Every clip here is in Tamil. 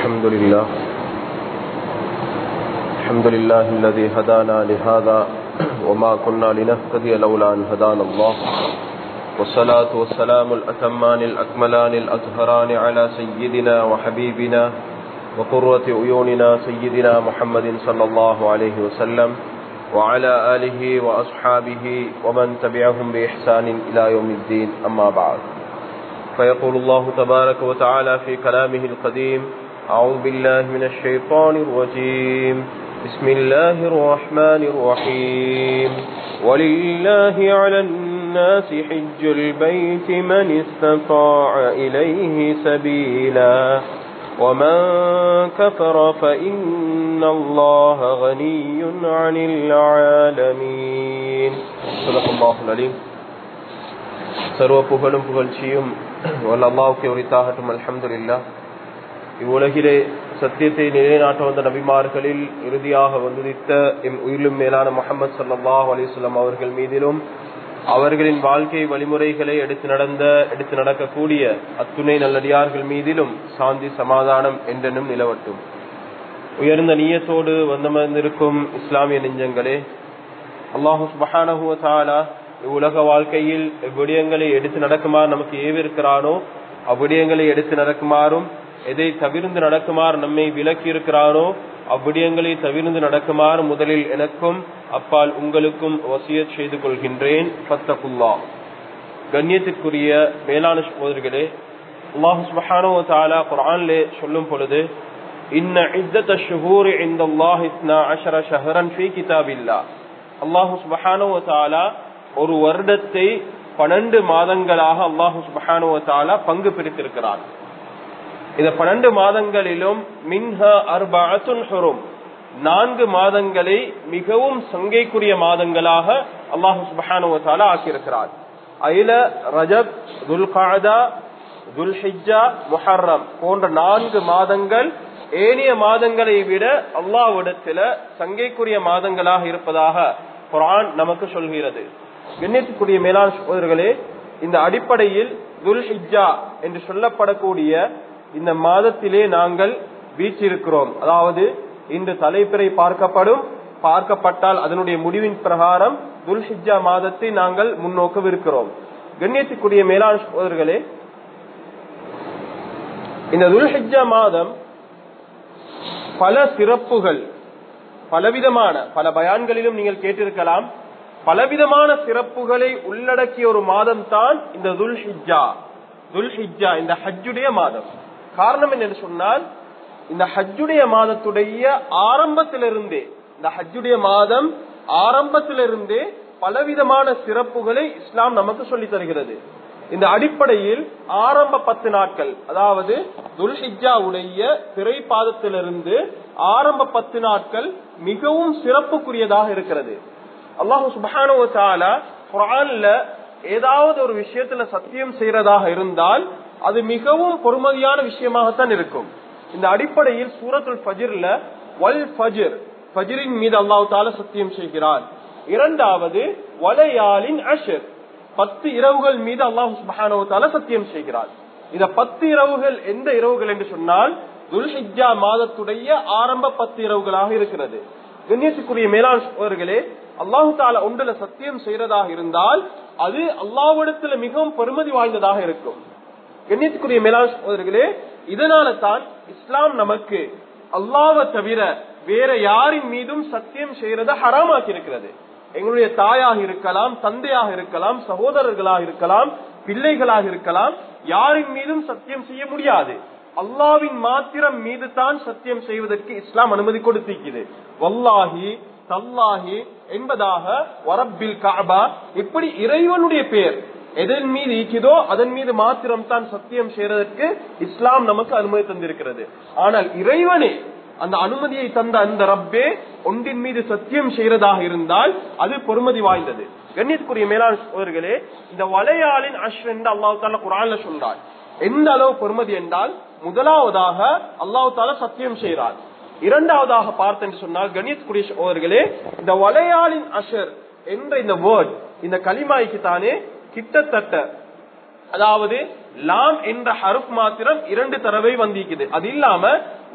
الحمد لله الحمد لله الذي هدانا لهذا وما كنا لنهتدي لولا أن هدانا الله والصلاة والسلام الأتمان الأكملان الأطهران على سيدنا وحبيبنا وقرة عيوننا سيدنا محمد صلى الله عليه وسلم وعلى آله وأصحابه ومن تبعهم بإحسان إلى يوم الدين أما بعد فيقول الله تبارك وتعالى في كلامه القديم أعوذ بالله من الشيطان الرجيم بسم الله الرحمن الرحيم ولله على الناس حج البيت من استطاع إليه سبيلا ومن كفر فإن الله غني عن العالمين صدق الله العليم சர்வ புகழும் புகழ்ச்சியும் அல்லாவுக்கு உரித்தாகட்டும் அல்ஹம்துலில்லா இவ்வுலகிலே சத்தியத்தை நிலைநாட்ட வந்த நபிமார்களில் இறுதியாக வந்துதித்த எம் உயிரிலும் மேலான முகமது சல்லாஹ் அலிஸ்லாம் அவர்கள் மீதிலும் அவர்களின் வாழ்க்கை வழிமுறைகளை எடுத்து நடந்த எடுத்து நடக்கக்கூடிய அத்துணை நல்லடியார்கள் மீதிலும் சாந்தி சமாதானம் என்றெனும் நிலவட்டும் உயர்ந்த நீயத்தோடு வந்தமர்ந்திருக்கும் இஸ்லாமிய நெஞ்சங்களே அல்லாஹு சுபஹானஹுவத்தாலா இவ்வுலக வாழ்க்கையில் எவ்விடயங்களை எடுத்து நடக்குமாறு நமக்கு ஏவிருக்கிறானோ அவ்விடயங்களை எடுத்து நடக்குமாறும் எதை தவிர்ந்து நடக்குமாறு நம்மை விலக்கி இருக்கிறானோ அவ்விடயங்களை தவிர்ந்து நடக்குமாறு முதலில் எனக்கும் அப்பால் உங்களுக்கும் வசிய செய்து கொள்கின்றேன் பத்தகுல்லா கண்ணியத்திற்குரிய மேலான சோதர்களே அல்லாஹு சுபஹானோ தாலா குரான்லே சொல்லும் பொழுது இன்ன இத்தத்த ஷுஹூர் இந்த அல்லாஹ் இஸ்னா அஷர ஷஹரன் ஃபி கிதாபில்லா அல்லாஹு சுபஹானோ தாலா ஒரு வருடத்தை பன்னெண்டு மாதங்களாக அல்லாஹு சுபஹானோ தாலா பங்கு பிரித்திருக்கிறார் இந்த பன்னெண்டு மாதங்களிலும் மின்ஹ அர்பாத்துன் ஹுரும் நான்கு மாதங்களை மிகவும் சங்கைக்குரிய மாதங்களாக அல்லாஹு சுபஹானுவத்தால ஆக்கியிருக்கிறார் அயில ரஜப் துல்காதா துல்ஹிஜா முஹர்ரம் போன்ற நான்கு மாதங்கள் ஏனைய மாதங்களை விட அல்லாவிடத்துல சங்கைக்குரிய மாதங்களாக இருப்பதாக குரான் நமக்கு சொல்கிறது கண்ணியத்துக்குரிய மேலாண் சோதர்களே இந்த அடிப்படையில் துல்ஹிஜா என்று சொல்லப்படக்கூடிய இந்த மாதத்திலே நாங்கள் வீச்சிருக்கிறோம் அதாவது இன்று தலைப்பிறை பார்க்கப்படும் பார்க்கப்பட்டால் அதனுடைய முடிவின் பிரகாரம் துல்ஹிஜா மாதத்தை நாங்கள் முன்னோக்கவிருக்கிறோம் கண்ணியத்துக்குரிய மேலாண் சோதர்களே இந்த துல்ஹிஜா மாதம் பல சிறப்புகள் பலவிதமான பல பயான்களிலும் நீங்கள் கேட்டிருக்கலாம் பலவிதமான சிறப்புகளை உள்ளடக்கிய ஒரு மாதம் தான் இந்த துல்ஹிஜா துல்ஹிஜா இந்த ஹஜ்ஜுடைய மாதம் காரணம் என்னன்னு சொன்னால் இந்த ஹஜ்ஜுடைய மாதத்துடைய ஆரம்பத்திலிருந்தே இந்த ஹஜ்ஜுடைய மாதம் ஆரம்பத்திலிருந்தே பலவிதமான சிறப்புகளை இஸ்லாம் நமக்கு சொல்லி தருகிறது இந்த அடிப்படையில் ஆரம்ப பத்து நாட்கள் அதாவது துல்ஹிஜாவுடைய திரை பாதத்திலிருந்து ஆரம்ப பத்து நாட்கள் மிகவும் சிறப்புக்குரியதாக இருக்கிறது அல்லாஹு சுபானுவத்தால குரான்ல ஏதாவது ஒரு விஷயத்துல சத்தியம் செய்யறதாக இருந்தால் அது மிகவும் பொறுமதியான விஷயமாகத்தான் இருக்கும் இந்த அடிப்படையில் சூரத்துல் ஃபஜிர்ல வல் ஃபஜிர் ஃபஜிரின் மீது அல்லாஹு தால சத்தியம் செய்கிறார் இரண்டாவது வலையாலின் அஷர் பத்து இரவுகள் மீது அல்லாஹு சுபஹானவத்தால சத்தியம் செய்கிறார் இந்த பத்து இரவுகள் எந்த இரவுகள் என்று சொன்னால் துல்ஹிஜா மாதத்துடைய ஆரம்ப பத்து இரவுகளாக இருக்கிறது கண்ணியத்துக்குரிய மேலாண்களே அல்லாஹு தால ஒன்றுல சத்தியம் செய்யறதாக இருந்தால் அது அல்லாவிடத்துல மிகவும் பெருமதி வாய்ந்ததாக இருக்கும் கண்ணியத்துக்குரிய மேலாண்களே இதனால தான் இஸ்லாம் நமக்கு அல்லாவை தவிர வேற யாரின் மீதும் சத்தியம் செய்யறத ஹராமாக்கி இருக்கிறது எங்களுடைய தாயாக இருக்கலாம் தந்தையாக இருக்கலாம் சகோதரர்களாக இருக்கலாம் பிள்ளைகளாக இருக்கலாம் யாரின் மீதும் சத்தியம் செய்ய முடியாது அல்லாவின் மாத்திரம் மீது தான் சத்தியம் செய்வதற்கு இஸ்லாம் அனுமதி கொடுத்திருக்கிறது வல்லாஹி தல்லாஹி என்பதாக வரப்பில் காபா இப்படி இறைவனுடைய பெயர் எதன் மீது ஈக்குதோ அதன் மீது மாத்திரம் தான் சத்தியம் செய்யறதற்கு இஸ்லாம் நமக்கு அனுமதி தந்திருக்கிறது ஆனால் இறைவனே அந்த அனுமதியை தந்த அந்த ரப்பே ஒன்றின் மீது சத்தியம் செய்யறதாக இருந்தால் அது பொறுமதி வாய்ந்தது கண்ணியத்துக்குரிய மேலாண் சோதர்களே இந்த வலையாளின் அஷ்ர் என்று அல்லாஹு தாலா குரான்ல சொல்றார் எந்த அளவு பொறுமதி என்றால் முதலாவதாக அல்லாஹு தாலா சத்தியம் செய்கிறார் இரண்டாவதாக பார்த்து என்று சொன்னால் கணியத்துக்குரிய சோதர்களே இந்த வலையாளின் அஷர் என்ற இந்த வேர்ட் இந்த களிமாய்க்கு தானே கிட்டத்தட்ட அதாவது லாம் என்ற ஹருப் மாத்திரம் இரண்டு தடவை வந்திருக்குது அது இல்லாம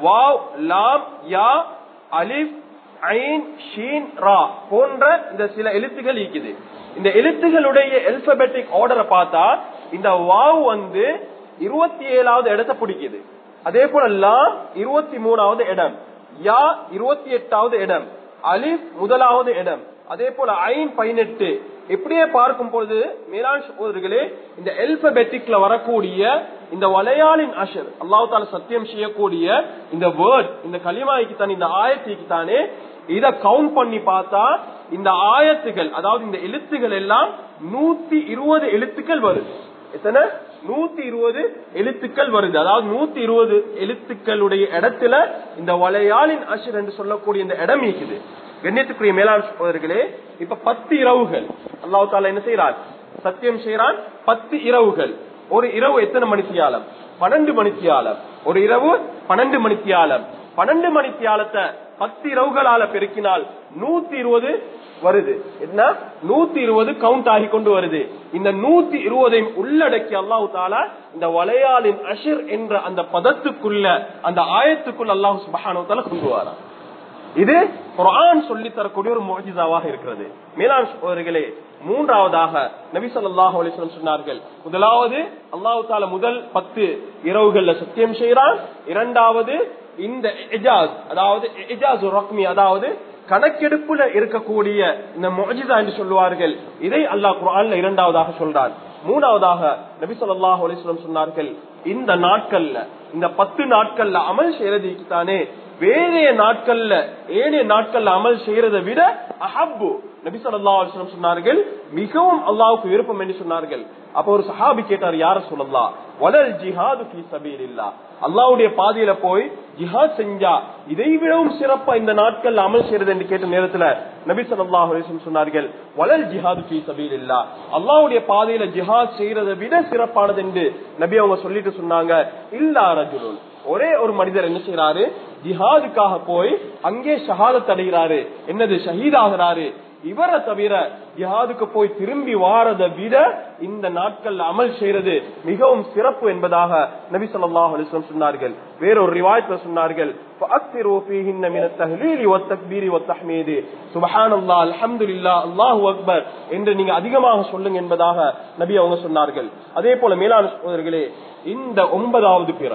வாவ் லாம் யா அலிஃப் ஐன் ஷீன் ரா போன்ற இந்த சில எழுத்துகள் இருக்குது இந்த எழுத்துகளுடைய எல்பபெட்டிக் ஆர்டரை பார்த்தா இந்த வாவ் வந்து இருபத்தி ஏழாவது இடத்தை பிடிக்குது அதே போல லாம் இருபத்தி மூணாவது இடம் யா இருபத்தி எட்டாவது இடம் அலிஃப் முதலாவது இடம் அதே போல ஐன் பதினெட்டு இப்படியே பார்க்கும் பொழுது மேலாண் சகோதரர்களே இந்த எல்பபெட்டிக்ல வரக்கூடிய இந்த வளையாளின் அஷர் அல்லாஹ் தால சத்தியம் செய்யக்கூடிய இந்த வேர்ட் இந்த களிமாய்க்கு தானே இந்த ஆயத்திக்கு தானே இத கவுண்ட் பண்ணி பார்த்தா இந்த ஆயத்துகள் அதாவது இந்த எழுத்துகள் எல்லாம் நூத்தி இருபது எழுத்துக்கள் வருது எத்தனை நூத்தி இருபது எழுத்துக்கள் வருது அதாவது நூத்தி இருபது எழுத்துக்களுடைய இடத்துல இந்த வளையாளின் அஷர் என்று சொல்லக்கூடிய இந்த இடம் இருக்குது கண்ணியத்துக்குரிய மேலாண் சகோதரர்களே இப்ப பத்து இரவுகள் அல்லாஹ் தாலா என்ன செய்யறான் சத்தியம் செய்யறான் பத்து இரவுகள் ஒரு இரவு எத்தனை மணித்தியாலம் பன்னெண்டு மணித்தியாலம் ஒரு இரவு பன்னெண்டு மணித்தியாலம் பன்னெண்டு மணித்தியாலத்தை பத்து இரவுகளால பெருக்கினால் நூத்தி இருபது வருது என்ன நூத்தி இருபது கவுண்ட் ஆகி கொண்டு வருது இந்த நூத்தி இருபதையும் உள்ளடக்கி அல்லாஹு தாலா இந்த வளையாளின் அஷர் என்ற அந்த பதத்துக்குள்ள அந்த ஆயத்துக்குள்ள அல்லாஹு சுபஹானு தாலா கொண்டு வரா இது குரான் சொல்லி தரக்கூடிய ஒரு மோஜிதாவாக இருக்கிறது மேலாண் சகோதரிகளே மூன்றாவதாக நபி ஸல்லல்லாஹு அலைஹி வஸல்லம் சொன்னார்கள் முதலாவது அல்லாஹ் தால முதல் பத்து இரவுகள்ல சத்தியம் செய்யறான் இரண்டாவது இந்த எஜாஸ் அதாவது எஜாஸ் ரக்மி அதாவது கணக்கெடுப்புல இருக்கக்கூடிய இந்த மொஜிதா என்று சொல்லுவார்கள் இதை அல்லாஹ் குரான்ல இரண்டாவதாக சொல்றான் மூணாவதாக நபி ஸல்லல்லாஹு அலைஹி வஸல்லம் சொன்னார்கள் இந்த நாட்கள்ல இந்த பத்து நாட்கள்ல அமல் செய்யறதுக்கு தானே வேறைய நாட்கள்ல ஏனைய நாட்கள்ல அமல் செய்யறதை விட அஹப்பு நபி ஸல்லல்லாஹு அலைஹி வஸல்லம் சொன்னார்கள் மிகவும் அல்லாஹ்வுக்கு விருப்பம் என்று சொன்னார்கள் அப்ப ஒரு சஹாபி கேட்டார் யார சொல்லலாம் வலல் ஜிஹாது ஃபீ சபீலில்லாஹ் அல்லாஹ்வுடைய பாதையில போய் ஜிஹாத் செஞ்சா இதை விடவும் சிறப்பா இந்த நாட்கள்ல அமல் செய்யறது என்று கேட்ட நேரத்துல நபி ஸல்லல்லாஹு அலைஹி வஸல்லம் சொன்னார்கள் வலல் ஜிஹாது ஃபீ சபீலில்லாஹ் அல்லாஹ்வுடைய பாதையில ஜிஹாத் செய்யறதை விட சிறப்பானது என்று நபி அவங்க சொல்லிட்டு சொன்னாங்க இல்லா ரஜுலுன் ஒரே ஒரு மனிதர் என்ன செய்யறாரு ஜிஹாதுக்காக போய் அங்கே ஷஹாதத் அடைகிறாரு என்னது ஷஹீதாகிறாரு இவரை தவிர ஜிஹாதுக்கு போய் திரும்பி வாரதை விட இந்த நாட்கள்ல அமல் செய்யறது மிகவும் சிறப்பு என்பதாக நபி ஸல்லல்லாஹு அலைஹி வஸல்லம் சொன்னார்கள் வேறொரு ரிவாயத்துல சொன்னார்கள் فأكثروا فيهن من التهليل والتكبير والتحميد سبحان الله الحمد لله الله اكبر என்று நீங்க அதிகமாக சொல்லுங்க என்பதாக நபி அவங்க சொன்னார்கள் அதே போல மேலான சகோதரர்களே இந்த ஒன்பதாவது பிற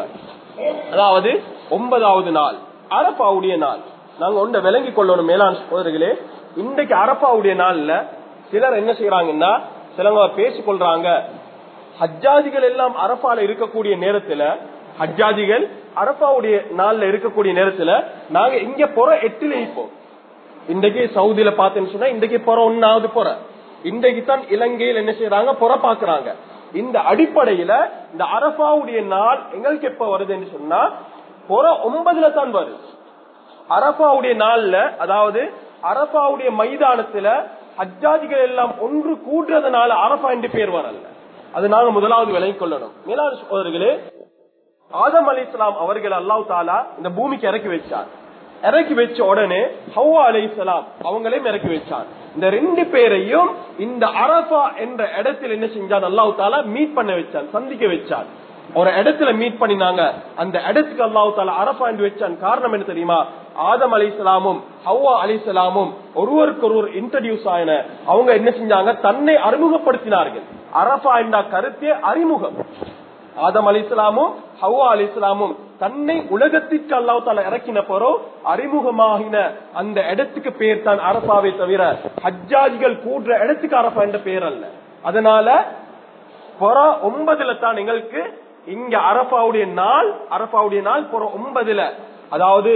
அதாவது ஒன்பதாவது நாள் அரபாவுடைய நாள் நாங்க ஒன்றை விளங்கிக் கொள்ளணும் மேலாண் சகோதரர்களே இன்றைக்கு அரபாவுடைய நாள்ல சிலர் என்ன செய்யறாங்கன்னா சிலவங்க பேசிக் கொள்றாங்க ஹஜ்ஜாதிகள் எல்லாம் அரபால இருக்கக்கூடிய நேரத்துல ஹஜ்ஜாதிகள் அரபாவுடைய நாள்ல இருக்கக்கூடிய நேரத்துல நாங்க இங்க புற எட்டுல இருப்போம் இன்றைக்கு சவுதியில பார்த்தேன்னு சொன்னா இன்றைக்கு புற ஒன்னாவது புற இன்றைக்கு தான் இலங்கையில் என்ன செய்யறாங்க புற பாக்குறாங்க இந்த அடிப்படையில இந்த அரபாவுடைய நாள் எங்களுக்கு எப்ப வருதுன்னு சொன்னா புற ஒன்பதுல தான் வருது அரபாவுடைய நாள்ல அதாவது அரபாவுடைய மைதானத்துல ஹஜ்ஜாதிகள் எல்லாம் ஒன்று கூட்டுறதுனால அரபா என்று பேர் வரல அது நாங்க முதலாவது விலகிக் கொள்ளணும் மேலான சகோதரர்களே ஆதம் அலி இஸ்லாம் அவர்கள் அல்லாஹ் தாலா இந்த பூமிக்கு இறக்கி வச்சார் இறக்கி வச்ச உடனே ஹவ்வா அலி இஸ்லாம் அவங்களையும் இறக்கி வச்சார் இந்த ரெண்டு பேரையும் இந்த அரபா என்ற இடத்தில் என்ன செஞ்சான் அல்லாஹ் தாலா மீட் பண்ண வச்சான் சந்திக்க வச்சான் ஒரு இடத்துல மீட் பண்ணினாங்க அந்த இடத்துக்கு அல்லாஹ் தாலா அரபா என்று வச்சான் காரணம் என்ன தெரியுமா ஆதம் அலி இஸ்லாமும் ஹவ்வா அலி இஸ்லாமும் ஒருவருக்கு ஒருவர் இன்ட்ரடியூஸ் ஆயின அவங்க என்ன செஞ்சாங்க தன்னை அறிமுகப்படுத்தினார்கள் அரபா என்ற கருத்தே அறிமுகம் ஆதம் அலி இஸ்லாமும் ஹவ்வா அலி இஸ்லாமும் தன்னை உலகத்திற்கு அல்லாஹ் தால இறக்கின போறோ அறிமுகமாகின அந்த இடத்துக்கு பேர் தான் அரபாவை தவிர ஹஜ்ஜாஜிகள் கூடுற இடத்துக்கு அரபா என்ற பேர் அல்ல அதனால புற ஒன்பதுல தான் எங்களுக்கு இங்க அரபாவுடைய நாள் அரபாவுடைய நாள் புற ஒன்பதுல அதாவது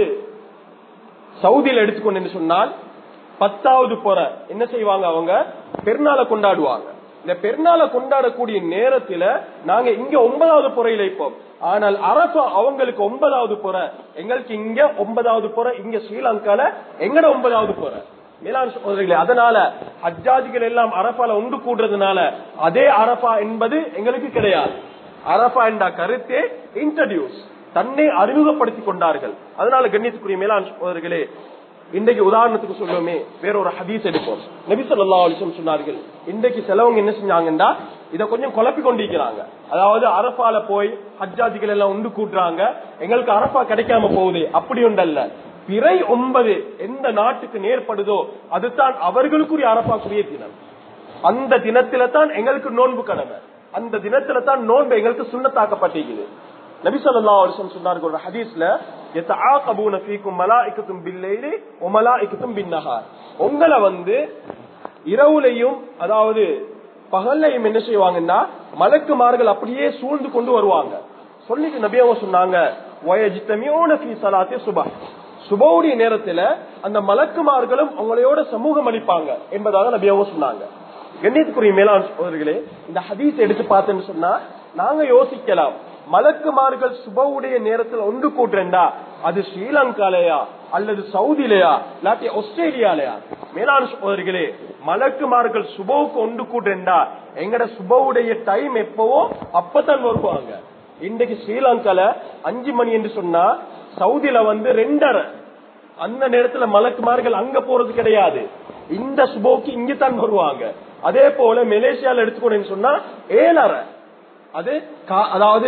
சவுதியில எடுத்துக்கொண்டு சொன்னால் பத்தாவது புற என்ன செய்வாங்க அவங்க பெருநாளை கொண்டாடுவாங்க இந்த பெருநாளை கொண்டாடக்கூடிய நேரத்துல நாங்க இங்க ஒன்பதாவது புறையில இருப்போம் ஆனால் அரசு அவங்களுக்கு ஒன்பதாவது புற எங்களுக்கு இங்க ஒன்பதாவது புற இங்க ஸ்ரீலங்கால எங்கட ஒன்பதாவது புற மேலாண் சகோதரிகளே அதனால ஹஜ்ஜாஜிகள் எல்லாம் அரபால ஒன்று கூடுறதுனால அதே அரபா என்பது எங்களுக்கு கிடையாது அரபா என்ற கருத்தே இன்ட்ரடியூஸ் தன்னை அறிமுகப்படுத்திக் கொண்டார்கள் அதனால கண்ணியத்துக்குரிய மேலாண் சகோதரிகளே இன்றைக்கு உதாரணத்துக்கு சொல்லுவோமே வேற ஒரு ஹதீஸ் எடுப்போம் நபி ஸல்லல்லாஹு அலைஹி வஸல்லம் சொன்னார்கள் இன்றைக்கு சிலவங்க என்ன செஞ்சாங்கன்னா இத கொஞ்சம் குழப்பி கொண்டிருக்கிறாங்க அதாவது அரபால போய் ஹஜ்ஜாஜிகள் எல்லாம் உண்டு கூட்டுறாங்க எங்களுக்கு அரபா கிடைக்காம போகுது அப்படி ஒன்றல்ல பிறை ஒன்பது எந்த நாட்டுக்கு நேர்படுதோ அதுதான் அவர்களுக்குரிய அரபாக்குரிய தினம் அந்த தினத்தில தான் எங்களுக்கு நோன்பு கடமை அந்த தினத்தில தான் நோன்பு எங்களுக்கு சுண்ணத்தாக்கப்பட்டிருக்குது நபி ஸல்லல்லாஹு அலைஹி வஸல்லம் சொன்னார்கள் ஒரு ஹதீஸ்ல யதஆகபூன ஃபீக்கும் மலாயிகத்தும் பில்லைலி வ மலாயிகத்தும் பின்னஹார் உங்களை வந்து இரவுலையும் அதாவது பகல்லையும் என்ன செய்வாங்கன்னா மலக்குமார்கள் அப்படியே சூழ்ந்து கொண்டு வருவாங்க சொல்லிட்டு நபி அவங்க சொன்னாங்க வயஜித்தமியோன ஃபீ ஸலாத்தி சுபஹ் சுபவுடைய நேரத்துல அந்த மலக்குமார்களும் உங்களையோட சமூகம் அளிப்பாங்க என்பதாக நபி அவங்க சொன்னாங்க கண்ணியத்துக்குரிய மேலாண் சோதர்களே இந்த ஹதீஸ் எடுத்து பார்த்தேன்னு சொன்னா நாங்க யோசிக்கலாம் மலக்குமார்கள் சுபவுடைய நேரத்துல ஒன்று கூட்டுறா அது ஸ்ரீலங்காலயா அல்லது சவுதிலையா இல்லாட்டி ஆஸ்திரேலியாலயா மேலாண் சோதர்களே மலக்குமார்கள் சுபவுக்கு ஒன்று கூட்டுறா எங்கட சுபவுடைய டைம் எப்பவோ அப்பதான் வருவாங்க இன்றைக்கு ஸ்ரீலங்கால அஞ்சு மணி என்று சொன்னா சவுதியில வந்து ரெண்டரை அந்த நேரத்துல மலக்குமார்கள் அங்க போறது கிடையாது இந்த சுபோக்கு இங்க தான் வருவாங்க அதே போல மலேசியால எடுத்துக்கோன்னு சொன்னா ஏழரை அது கா- அதாவது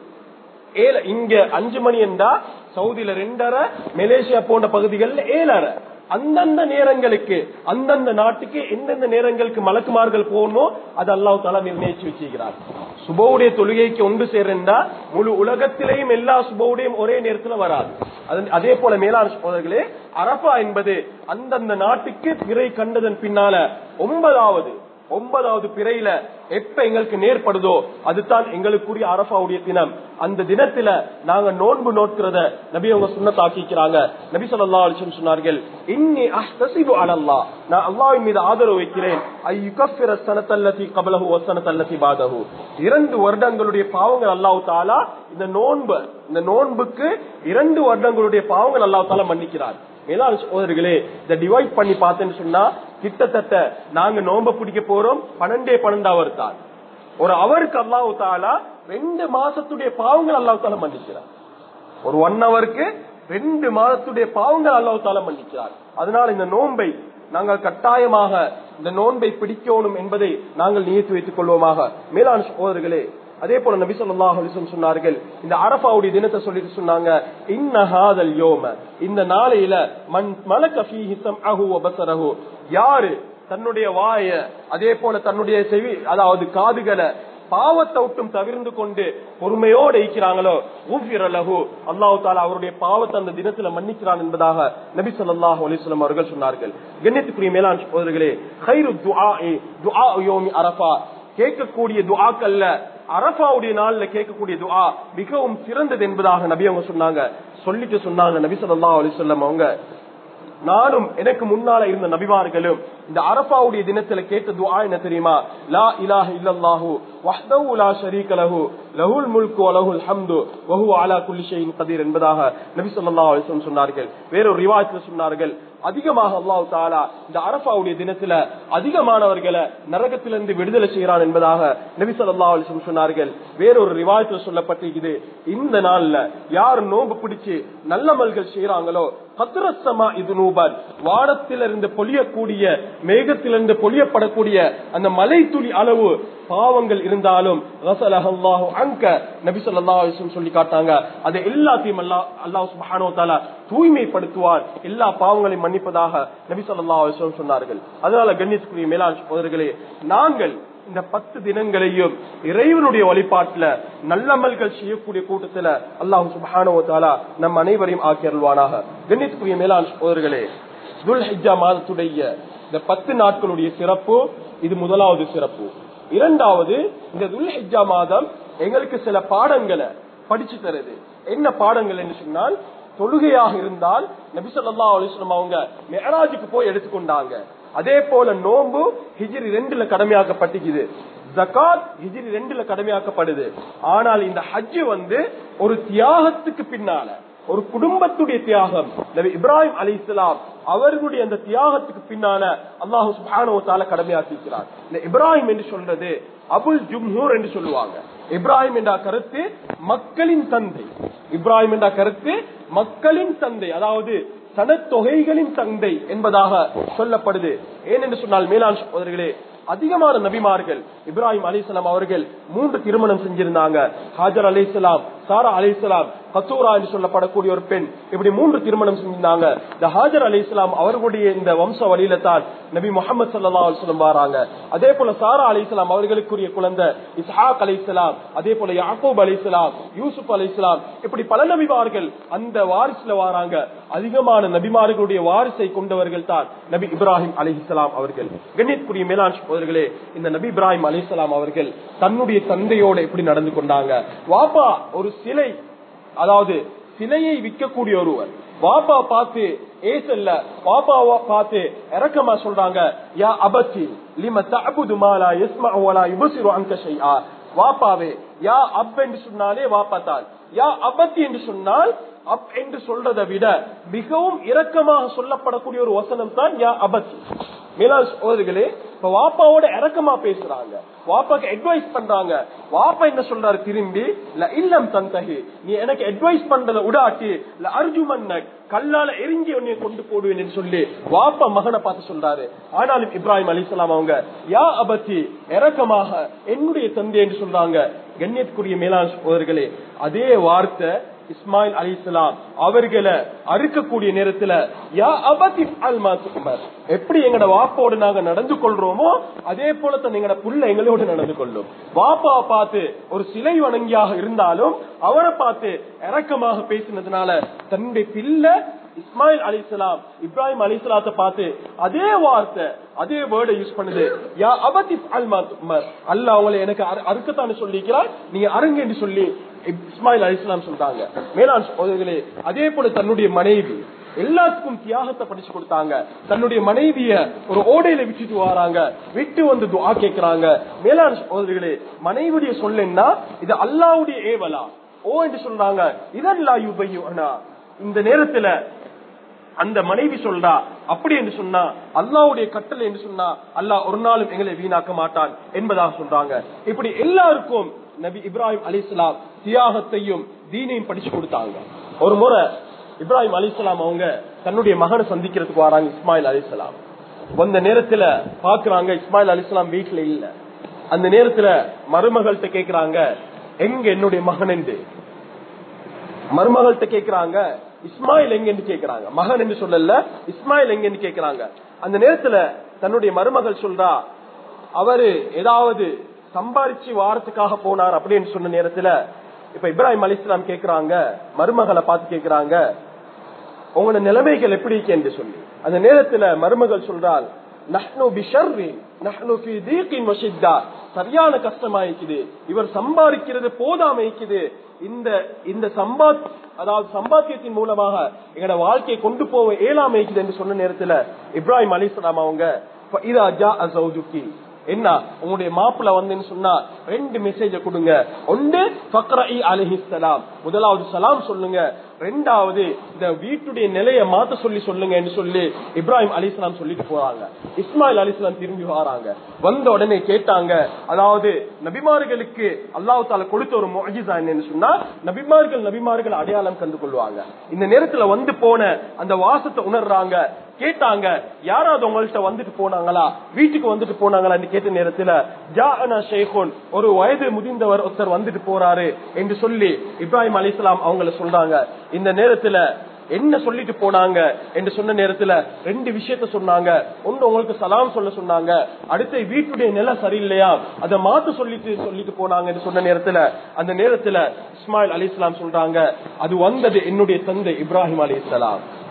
ஏழு இங்க அஞ்சு மணி என்றா சவுதியில ரெண்டரை மலேசியா போன்ற பகுதிகளில் ஏழரை அந்தந்த நேரங்களுக்கு அந்தந்த நாட்டுக்கு எந்தெந்த நேரங்களுக்கு மலக்குமார்கள் போகணுமோ அது அல்லாஹ் தாலா நிர்ணயிச்சு வச்சிருக்கிறார் சுபவுடைய தொழுகைக்கு ஒன்று சேர்ந்தா முழு உலகத்திலேயும் எல்லா சுபவுடையும் ஒரே நேரத்துல வராது அது- அதே போல மேலாண் சோதர்களே அரபா என்பது அந்தந்த நாட்டுக்கு பிறை கண்டதன் பின்னால ஒன்பதாவது ஒன்பதாவது பிறையில எப்ப எங்களுக்கு நேர்படுதோ அதுதான் எங்களுக்குரிய அரபாவுடைய தினம் அந்த தினத்துல நாங்க நோன்பு நோக்கிறத நபி அவங்க சுண்ணத்தாக்கிக்கிறாங்க நபி ஸல்லல்லாஹு அலைஹி வஸல்லம் சொன்னார்கள் இன்னி அஹ்தஸிபு அலல்லாஹ் நான் அல்லாஹ்வின் மீது ஆதரவு வைக்கிறேன் ஐ யுகஃபிர ஸனத்தல்லதி கப்லஹு வ ஸனத்தல்லதி பாதஹு இரண்டு வருடங்களுடைய பாவங்கள் அல்லாஹ் தஆலா இந்த நோன்பு இந்த நோன்புக்கு இரண்டு வருடங்களுடைய பாவங்கள் அல்லாஹ் தஆலா மன்னிக்கிறார் மேலாண் சகோதரர்களே இதை டிவைட் பண்ணி பார்த்தேன்னு சொன்னா கிட்டத்தட்ட நாங்க நோம்ப பிடிக்க போறோம் பன்னெண்டே பன்னெண்டாவது தான் ஒரு அவருக்கு அல்லாஹ் தாலா ரெண்டு மாசத்துடைய பாவங்கள் அல்லாஹ் தாலா மன்னிக்கிறார் ஒரு ஒன் ஹவருக்கு ரெண்டு மாதத்துடைய பாவங்கள் அல்லாஹ் தாலா மன்னிக்கிறார் அதனால இந்த நோன்பை நாங்கள் கட்டாயமாக இந்த நோன்பை பிடிக்கணும் என்பதை நாங்கள் நியத்து வைத்துக் கொள்வோமாக மேலாண் சகோதரர்களே அதே போல நபி ஸல்லல்லாஹு அலைஹி வஸல்லம் சொன்னார்கள் இந்த அரஃபாவுடைய தினத்தை சொல்லிட்டு சொன்னாங்க இன்ன ஹாதல் யோம இந்த நாளையில மன் மலக ஃபீஹி சம்அஹு வ பஸரஹு யாரு தன்னுடைய வாய அதே போல தன்னுடைய செவி அதாவது காதுகளை பாவத்தை விட்டும் தவிர்ந்து கொண்டு பொறுமையோடு இருக்கிறாங்களோ ஊஃபிர லஹு அல்லாஹ் தாலா அவருடைய பாவத்தை அந்த தினத்துல மன்னிக்கிறான் என்பதாக நபி ஸல்லல்லாஹு அலைஹி வஸல்லம் அவர்கள் சொன்னார்கள் கண்ணியத்துக்குரிய மேலாண் சகோதரர்களே கைரு துஆஇ துஆ யோமி அரஃபா கேட்கக்கூடிய துஆக்கல்ல அரபாவுடைய நாள்ல கேட்கக்கூடிய துஆ மிகவும் சிறந்தது என்பதாக நபி அவங்க சொன்னாங்க சொல்லிட்டு சொன்னாங்க நபி ஸல்லல்லாஹு அலைஹி வஸல்லம் அவங்க நானும் எனக்கு முன்னால இருந்த நபிமார்களும் இந்த அரபாவுடைய தினத்துல கேட்ட துஆ என்ன தெரியுமா லா இலாஹ இல்லல்லாஹு வஹ்தஹு லா ஷரீக லஹு லஹுல் முல்கு வ லஹுல் ஹம்து வ ஹுவ அலா குல்லி ஷைஇன் கதீர் என்பதாக நபி ஸல்லல்லாஹு அலைஹி வஸல்லம் சொன்னார்கள் வேறொரு ரிவாயத்தில் சொன்னார்கள் அதிகமாக அல்லாஹ் தாலா இந்த அரபாவுடைய தினத்துல அதிகமானவர்களை நரகத்திலிருந்து விடுதலை செய்கிறான் என்பதாக நபி ஸல்லல்லாஹு அலைஹி வஸல்லம் சொன்னார்கள் வேறொரு ரிவாயத்தில் சொல்லப்பட்டிருக்குது இந்த நாள்ல யார் நோன்பு பிடிச்சு நல்லமல்கள் செய்யறாங்களோ கத்திரசமா இது நூபன் வானத்திலிருந்து பொழியக்கூடிய மேகத்திலிருந்து பொழியப்படக்கூடிய அந்த மலை துளி அளவு பாவங்கள் இருந்தாலும் ரசலஹல்லாஹு அங்க நபி ஸல்லல்லாஹு அலைஹி வஸல்லம் சொல்லி காட்டாங்க அதை எல்லாத்தையும் அல்லாஹ் அல்லாஹ் சுப்ஹானஹு வ தஆலா தூய்மைப்படுத்துவார் எல்லா பாவங்களையும் மன்னிப்பதாக நபி ஸல்லல்லாஹு அலைஹி வஸல்லம் சொன்னார்கள் அதனால கண்ணியத்துக்குரிய மேலாண் சகோதரர்களே நாங்கள் இந்த பத்து தினங்களையும் இறைவனுடைய வழிபாட்டுல நல்லமல்கள் செய்யக்கூடிய கூட்டத்துல அல்லாஹ் சுப்ஹானஹு வ தஆலா நம் அனைவரையும் ஆக்கி அருள்வானாக கண்ணியத்துக்குரிய மேலாண் சகோதரர்களே துல் ஹிஜ்ஜா மாதத்துடைய இந்த பத்து நாட்களுடைய சிறப்பு இது முதலாவது சிறப்பு இரண்டாவது இந்த துல் ஹிஜ்ஜா மாதம் எங்களுக்கு சில பாடங்களை படிச்சு தருது என்ன பாடங்கள் என்று சொன்னால் தொழுகையாக இருந்தால் நபி ஸல்லல்லாஹு அலைஹி வஸல்லம் அவங்க மிஅராஜுக்கு போய் எடுத்துக்கொண்டாங்க அதே போல நோன்பு ஹிஜ்ரி ரெண்டுல கடமையாக்கப்பட்டிருக்குது ஜகாத் ஹிஜ்ரி ரெண்டுல கடமையாக்கப்படுது ஆனால் இந்த ஹஜ் வந்து ஒரு தியாகத்துக்கு பின்னால ஒரு குடும்பத்துடைய தியாகம் நபி இப்ராஹிம் அலி இஸ்லாம் அவர்களுடைய அந்த தியாகத்துக்கு பின்னால அல்லாஹு சுபானுவத்தால கடமையாக்கிக்கிறார் இந்த இப்ராஹிம் என்று சொல்றது அபுல் ஜும்ஹூர் என்று சொல்லுவாங்க இப்ராஹிம் என்ற கருத்து மக்களின் தந்தை இப்ராஹிம் என்ற கருத்து மக்களின் தந்தை அதாவது சனத்தொகைகளின் தந்தை என்பதாக சொல்லப்படுது ஏனென்று சொன்னால் மேலாண் சகோதரர்களே அதிகமான நபிமார்கள் இப்ராஹிம் அலிசலாம் அவர்கள் மூன்று திருமணம் செஞ்சிருந்தாங்க ஹாஜர் அலிசலாம் சாரா அலிசலாம் கத்தூரா என்று சொல்லப்படக்கூடிய ஒரு பெண் இப்படி மூன்று திருமணம் செஞ்சிருந்தாங்க இந்த ஹாஜர் அலி இஸ்லாம் அவர்களுடைய இந்த வம்ச வழியில தான் நபி முகமது சல்லா அலுவலம் வராங்க அதே போல சாரா அலி இஸ்லாம் அவர்களுக்குரிய குழந்தை இஸ்ஹாக் அலி இஸ்லாம் அதே போல யாக்கூப் அலி இஸ்லாம் யூசுப் அலி இஸ்லாம் இப்படி பல நபிமார்கள் அந்த வாரிசுல வராங்க அதிகமான நபிமார்களுடைய வாரிசை கொண்டவர்கள் தான் நபி இப்ராஹிம் அலி இஸ்லாம் அவர்கள் கண்ணியத்துக்குரிய மேலாண் சகோதரர்களே இந்த நபி இப்ராஹிம் அலி இஸ்லாம் அவர்கள் தன்னுடைய தந்தையோட எப்படி நடந்து கொண்டாங்க வாப்பா ஒரு சிலை அதாவது சிலையை விற்கக்கூடிய ஒருவர் வாப்பா பார்த்து ஏசல்ல பாப்பாவா பார்த்து இறக்கமா சொல்றாங்க யா அபத்தி லிம தஅபுது மாலா யஸ்மஉ வலா யுபசிரு அன்க ஷைஆ வாப்பாவே யா அப் என்று சொன்னாலே வாப்பா தான் யா அபத்தி என்று சொன்னால் அப் என்று சொல்றதை விட மிகவும் இரக்கமாக சொல்லப்படக்கூடிய ஒரு வசனம் தான் யா அபத்தி மேலாண் சோதரிகளே இப்ப வாப்பாவோட இறக்கமா பேசுறாங்க வாப்பாக்கு அட்வைஸ் பண்றாங்க வாப்பா என்ன சொல்றாரு திரும்பி இல்ல இல்லம் தந்தகி நீ எனக்கு அட்வைஸ் பண்றத உடாட்டி இல்ல அர்ஜுமன்ன கல்லால எரிஞ்சி உன்னை கொண்டு போடுவேன் என்று சொல்லி வாப்பா மகனை பார்த்து சொல்றாரு ஆனாலும் இப்ராஹிம் அலிசலாம் அவங்க யா அபத்தி இறக்கமாக என்னுடைய தந்தை என்று சொல்றாங்க கண்ணியத்துக்குரிய மேலாண் சோதர்களே அதே வார்த்தை இஸ்மாயில் அலி இஸ்லாம் அவர்களை அறுக்கக்கூடிய நேரத்துல யா அபதி எப்படி எங்கட வாப்போடு நாங்க நடந்து கொள்றோமோ அதே போலத்தான் எங்கட புள்ள எங்களோடு நடந்து கொள்ளும் வாப்பா பார்த்து ஒரு சிலை வணங்கியாக இருந்தாலும் அவரை பார்த்து இறக்கமாக பேசினதுனால தன்னுடைய பிள்ளை இஸ்மாயில் அலி இஸ்லாம் இப்ராஹிம் அலி இஸ்லாத்தை பார்த்து அதே வார்த்தை அதே வேர்டை யூஸ் பண்ணுது யா அபதி அல்ல அவங்களை எனக்கு அறுக்கத்தானு சொல்லிக்கிறார் நீங்க அருங்க என்று சொல்லி இஸ்மாயில் அலி இஸ்லாம் சொல்றாங்க மேலாண் சகோதரர்களே அதே போல தன்னுடைய மனைவி எல்லாத்துக்கும் தியாகத்தை படிச்சு கொடுத்தாங்க தன்னுடைய மனைவிய ஒரு ஓடையில விட்டுட்டு வராங்க விட்டு வந்து துவா கேட்கிறாங்க மேலாண் சகோதரிகளே மனைவியுடைய சொல்லுன்னா இது அல்லாவுடைய ஏவலா ஓ என்று சொல்றாங்க இதல்லா யுபையுனா இந்த நேரத்துல அந்த மனைவி சொல்றா அப்படி என்று சொன்னா அல்லாவுடைய கட்டளை என்று சொன்னா அல்லாஹ் ஒரு நாளும் எங்களை வீணாக்க மாட்டான் என்பதாக சொல்றாங்க இப்படி எல்லாருக்கும் நபி இப்ராஹிம் அலிஸ்லாம் தியாகத்தையும் தீனையும் படிச்சு கொடுத்தாங்க ஒரு முறை இப்ராஹிம் அலிஸ்லாம் அவங்க தன்னுடைய மகனை சந்திக்கிறதுக்கு வராங்க இஸ்மாயில் அலிஸ்லாம் வந்த நேரத்துல பாக்குறாங்க இஸ்மாயில் அலிஸ்லாம் வீட்டுல இல்ல அந்த நேரத்துல மருமகள்கிட்ட கேக்குறாங்க எங்க என்னுடைய மகன் என்று மருமகள்கிட்ட கேக்குறாங்க இஸ்மாயில் எங்க என்று கேக்குறாங்க மகன் என்று சொல்லல இஸ்மாயில் எங்க என்று கேக்குறாங்க அந்த நேரத்துல தன்னுடைய மருமகள் சொல்றா அவரு ஏதாவது சம்பாரிச்சு வாரத்துக்காக போனார் அப்படின்னு சொன்ன நேரத்துல இப்ப இப்ராஹிம் அலிஸ்லாம் கேக்குறாங்க மருமகளை பார்த்து கேக்குறாங்க உங்களோட நிலைமைகள் எப்படி இருக்கு என்று சொல்லி அந்த நேரத்துல மருமகள் சொல்றாள் நஹ்னு பிஷர்ரி நஹ்னு ஃபீ தீகின் வஷித்தா சரியான கஷ்டமாயிக்குது இவர் சம்பாதிக்கிறது போதாம இருக்குது இந்த இந்த சம்பாத் அதாவது சம்பாத்தியத்தின் மூலமாக எங்களோட வாழ்க்கையை கொண்டு போக இயலாம இருக்குது என்று சொன்ன நேரத்துல இப்ராஹிம் அலிஸ்லாம் அவங்க இதா ஜா அசௌஜுக்கி என்ன உங்களுடைய மாப்பிள்ள வந்துன்னு சொன்னா ரெண்டு மெசேஜ கொடுங்க ஒன்று ஃபக்ரஇ அலிஹிஸ்லாம் முதலாவது சலாம் சொல்லுங்க ரெண்டாவது இந்த வீட்டுடைய நிலையை மாத்த சொல்லி சொல்லுங்க என்று சொல்லி இப்ராஹிம் அலிஸ்லாம் சொல்லிட்டு போறாங்க இஸ்மாயில் அலிஸ்லாம் திரும்பி வராங்க வந்த உடனே கேட்டாங்க அதாவது நபிமார்களுக்கு அல்லாஹு தால கொடுத்த ஒரு மொஜிசா என்னன்னு சொன்னா நபிமார்கள் நபிமார்கள் அடையாளம் கண்டு கொள்வாங்க இந்த நேரத்துல வந்து போன அந்த வாசத்தை உணர்றாங்க கேட்டாங்க யாராவது உங்கள்கிட்ட வந்துட்டு போனாங்களா வீட்டுக்கு வந்துட்டு போனாங்களான்னு கேட்ட நேரத்துல ஜாஅனா ஷேഖുன் ஒரு வயது முதிர்ந்தவர் ஒருத்தர் வந்துட்டு போறாரு என்று சொல்லி இப்ராஹிம் அலிஸ்லாம் அவங்கள சொல்றாங்க இந்த நேரத்துல என்ன சொல்லிட்டு போனாங்க என்று சொன்ன நேரத்துல ரெண்டு விஷயத்த சொன்னாங்க ஒன்று உங்களுக்கு சலாம் சொல்ல சொன்னாங்க அடுத்த வீட்டுடைய நிலை சரியில்லையா அதை மாத்த சொல்லிட்டு சொல்லிட்டு போனாங்க என்று சொன்ன நேரத்துல அந்த நேரத்துல இஸ்மாயில் அலி இஸ்லாம் சொல்றாங்க அது வந்தது என்னுடைய தந்தை இப்ராஹிம் அலி இஸ்லாம்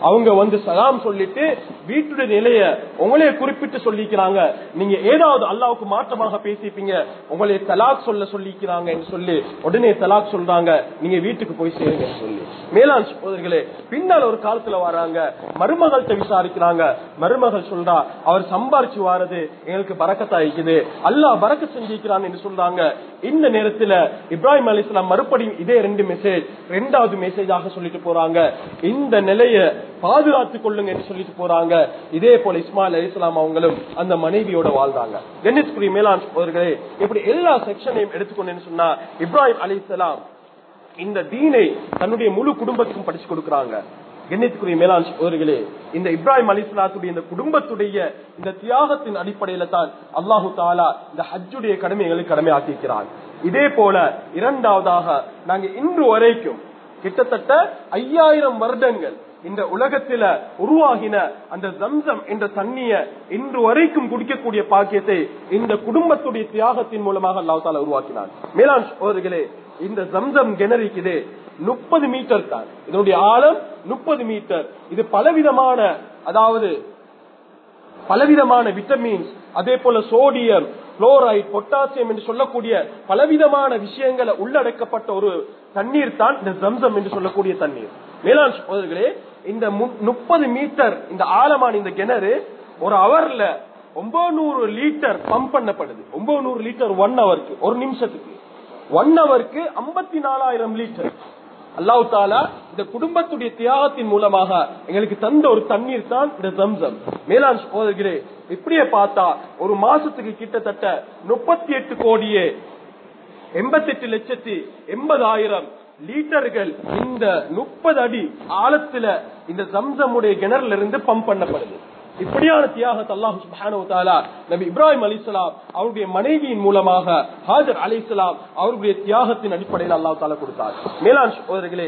அவங்க வந்து சலாம் சொல்லிட்டு வீட்டுடைய நிலைய உங்களைய குறிப்பிட்டு சொல்லிக்கிறாங்க நீங்க ஏதாவது அல்லாவுக்கு மாற்றமாக பேசிப்பீங்க உங்களை தலாக் சொல்ல சொல்லிக்கிறாங்க என்று சொல்லி உடனே தலாக் சொல்றாங்க நீங்க வீட்டுக்கு போய் சேருங்க சொல்லி மேலாண் சகோதரர்களே பின்னால் ஒரு காலத்துல வராங்க மருமகள்கிட்ட விசாரிக்கிறாங்க மருமகள் சொல்றா அவர் சம்பாரிச்சு வாரது எங்களுக்கு பறக்கத்தா இருக்குது அல்லாஹ் பறக்க செஞ்சிருக்கிறான் என்று சொல்றாங்க இந்த நேரத்துல இப்ராஹிம் அலிஸ்லாம் மறுபடியும் இதே ரெண்டு மெசேஜ் ரெண்டாவது மெசேஜாக சொல்லிட்டு போறாங்க இந்த நிலைய பாதுகாத்துக் கொள்ளுங்க என்று சொல்லிட்டு போறாங்க இதே போல இஸ்மாயில் அலிஸ்லாம் அவங்களும் அந்த மனைவியோட வாழ்றாங்க கணேஷ்குரி மேலாண் சகோதரர்களே இப்படி எல்லா செக்ஷனையும் எடுத்துக்கொண்டு சொன்னா இப்ராஹிம் அலிஸ்லாம் இந்த தீனை தன்னுடைய முழு குடும்பத்துக்கும் படிச்சு கொடுக்கறாங்க கண்ணியத்துக்குரிய மேலாண் சகோதரர்களே இந்த இப்ராஹிம் அலிஸ்லாத்துடைய இந்த குடும்பத்துடைய இந்த தியாகத்தின் அடிப்படையில தான் அல்லாஹு தாலா இந்த ஹஜ்ஜுடைய கடமைகளை கடமை ஆக்கியிருக்கிறான் இதே போல இரண்டாவதாக நாங்க இன்று வரைக்கும் கிட்டத்தட்ட ஐயாயிரம் வருடங்கள் இந்த உலகத்தில உருவாகின அந்த ஜம்சம் என்ற தண்ணிய இன்று வரைக்கும் குடிக்கக்கூடிய பாக்கியத்தை இந்த குடும்பத்துடைய தியாகத்தின் மூலமாக அல்லாஹ் தாலா உருவாக்கினார் மேலாண் சகோதரர்களே இந்த ஜம்சம் கிணறிக்குது முப்பது மீட்டர் தான் இதனுடைய ஆழம் முப்பது மீட்டர் இது பலவிதமான அதாவது பலவிதமான விட்டமின்ஸ் அதே போல சோடியம் குளோரைட் பொட்டாசியம் என்று சொல்லக்கூடிய பலவிதமான விஷயங்களை உள்ளடக்கப்பட்ட ஒரு தண்ணீர் தான் இந்த ஜம்சம் என்று சொல்லக்கூடிய தண்ணீர் மேலாண் சகோதரர்களே இந்த முப்பது மீட்டர் இந்த ஆழமான இந்த கிணறு ஒரு அவர்ல ஒன்பது லிட்டர் பம்ப் பண்ணப்படுது ஒன்பது லிட்டர் ஒன் ஹவருக்கு ஒரு நிமிஷத்துக்கு ஒன் ஹவருக்கு ஐம்பத்தி நாலாயிரம் லிட்டர் அல்லாஹு தாலா இந்த குடும்பத்துடைய தியாகத்தின் மூலமாக எங்களுக்கு தந்த ஒரு தண்ணீர் தான் இந்த ஜம்சம் மேலாண் சகோதரர்களே இப்படியே பார்த்தா ஒரு மாசத்துக்கு கிட்டத்தட்ட முப்பத்தி எட்டு கோடியே எண்பத்தி எட்டு லட்சத்தி எண்பதாயிரம் லீட்டர்கள் இந்த முப்பது அடி ஆழத்துல இந்த ஜம்சமுடைய கிணறுல இருந்து பம்ப் பண்ணப்படுது இப்படியான தியாகத்தை அல்லாஹு சுப்ஹானஹு தஆலா நபி இப்ராஹிம் அலைஹிஸ்ஸலாம் அவருடைய மனைவியின் மூலமாக ஹாஜர் அலைஹிஸ்ஸலாம் அவருடைய தியாகத்தின் அடிப்படையில் அல்லாஹ் தஆலா கொடுத்தார் மேலான் சகோதரர்களே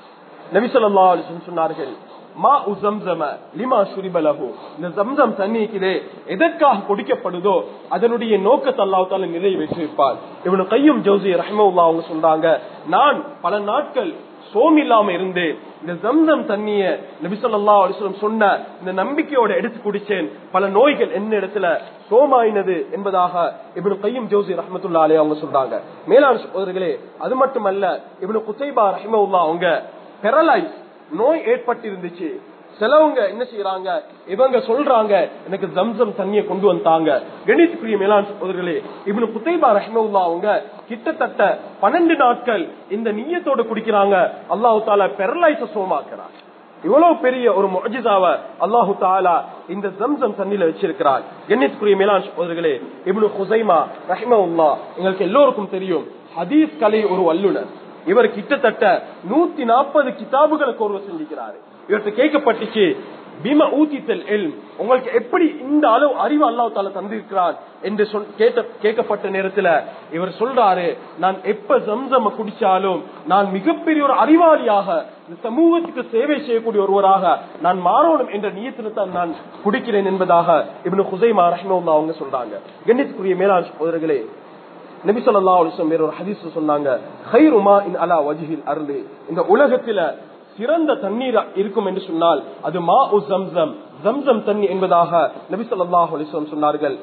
நபி ஸல்லல்லாஹு அலைஹி வஸல்லம் சொன்னார்கள் மா உசம்சம லிமா சுரிபலஹு இந்த ஜம்சம் தண்ணீக்கிலே எதற்காக குடிக்கப்படுதோ அதனுடைய நோக்கத்தை அல்லாஹ் தால நிறைவேற்றிருப்பார் இவனு கையும் ஜோசி ரஹ்மவுல்லா அவங்க சொல்றாங்க நான் பல நாட்கள் சோம் இல்லாம இருந்து இந்த ஜம்சம் தண்ணிய நபிசல்லா அலிஸ்லம் சொன்ன இந்த நம்பிக்கையோட எடுத்து குடிச்சேன் பல நோய்கள் என்ன இடத்துல சோமாயினது என்பதாக இவனு கையும் ஜோசி ரஹமத்துல்லா அலே அவங்க சொல்றாங்க மேலாண் சகோதரர்களே அது மட்டுமல்ல இவனு குசைபா ரஹ்மவுல்லா அவங்க பெரலைஸ் நோய் ஏற்பட்டு இருந்துச்சு சிலவங்க என்ன செய்யறாங்க இவங்க சொல்றாங்க எனக்கு ஜம்சம் தண்ணியை கொண்டு வந்தாங்க கணித் பிரிய மேலாண் சகோதரர்களே இவனு குத்தைபா ரஹ்மவுல்லா அவங்க கிட்டத்தட்ட பன்னெண்டு நாட்கள் இந்த நீயத்தோட குடிக்கிறாங்க அல்லாஹு தாலா பெரலைஸ சோமாக்குறாங்க இவ்வளவு பெரிய ஒரு மொஜிதாவ அல்லாஹு தாலா இந்த ஜம்சம் தண்ணியில வச்சிருக்கிறார் கண்ணியத்துக்குரிய மேலாண் சகோதரர்களே இப்னு ஹுசைமா ரஹ்மவுல்லா எங்களுக்கு எல்லோருக்கும் தெரியும் ஹதீஸ் கலை ஒரு வல்லுனர் இவர் கிட்டத்தட்ட நூத்தி நாற்பது கிதாபுகளுக்கு ஒருவர் செஞ்சிருக்கிறாரு இவர்கிட்ட கேட்கப்பட்டுச்சு பீம ஊத்தித்தல் எல் உங்களுக்கு எப்படி இந்த அளவு அறிவு அல்லாஹ் தால தந்திருக்கிறார் என்று சொல் கேட்ட கேட்கப்பட்ட நேரத்துல இவர் சொல்றாரு நான் எப்ப ஜம்சம குடிச்சாலும் நான் மிகப்பெரிய ஒரு அறிவாளியாக இந்த சமூகத்துக்கு சேவை செய்யக்கூடிய ஒருவராக நான் மாறணும் என்ற நியத்துல தான் நான் குடிக்கிறேன் என்பதாக இவனு ஹுசைமா ரஹ்மவுல்லா அவங்க சொல்றாங்க கண்ணியத்துக்குரிய மேலாண் சகோதரர்களே நபி சொல்லா அலிஸ்லம் வேற ஒரு ஹதீஸ் சொன்னாங்க ஹைருமா இன் அலா வஜிஹில் அருள் இந்த உலகத்துல சிறந்த தண்ணீர் இருக்கும் என்று சொன்னால் அது மா உ ஜம்சம் ஜம்சம் தண்ணி என்பதாக நபி சொல்லாஹு அலிஸ்லம் சொன்னார்கள்